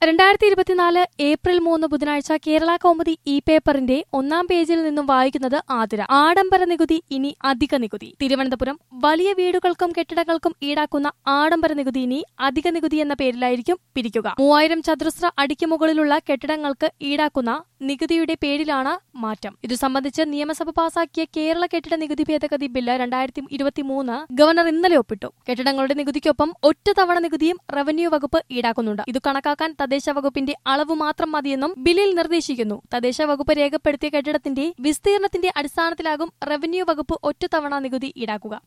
രണ്ടായിരത്തി ഇരുപത്തിനാല് ഏപ്രിൽ മൂന്ന് ബുധനാഴ്ച കേരള കൗമുദി ഇ പേപ്പറിന്റെ ഒന്നാം പേജിൽ നിന്നും വായിക്കുന്നത് ആതിര ആഡംബര നികുതി ഇനി അധിക നികുതി തിരുവനന്തപുരം വലിയ വീടുകൾക്കും കെട്ടിടങ്ങൾക്കും ഈടാക്കുന്ന ആഡംബര നികുതി ഇനി അധിക നികുതി എന്ന പേരിലായിരിക്കും പിരിക്കുക മൂവായിരം ചതുരശ്ര അടിക്ക് മുകളിലുള്ള കെട്ടിടങ്ങൾക്ക് ഈടാക്കുന്ന നികുതിയുടെ പേരിലാണ് മാറ്റം ഇതു സംബന്ധിച്ച് നിയമസഭ പാസാക്കിയ കേരള കെട്ടിട നികുതി ഭേദഗതി ബില്ല് രണ്ടായിരത്തി ഇരുപത്തിമൂന്ന് ഗവർണർ ഇന്നലെ ഒപ്പിട്ടു കെട്ടിടങ്ങളുടെ നികുതിക്കൊപ്പം ഒറ്റ തവണ നികുതിയും റവന്യൂ വകുപ്പ് ഈടാക്കുന്നുണ്ട് ഇത് കണക്കാക്കാൻ തദ്ദേശ വകുപ്പിന്റെ അളവ് മാത്രം മതിയെന്നും ബില്ലിൽ നിർദ്ദേശിക്കുന്നു തദ്ദേശ വകുപ്പ് രേഖപ്പെടുത്തിയ കെട്ടിടത്തിന്റെ വിസ്തീർണത്തിന്റെ അടിസ്ഥാനത്തിലാകും റവന്യൂ വകുപ്പ് ഒറ്റത്തവണ നികുതി ഈടാക്കുക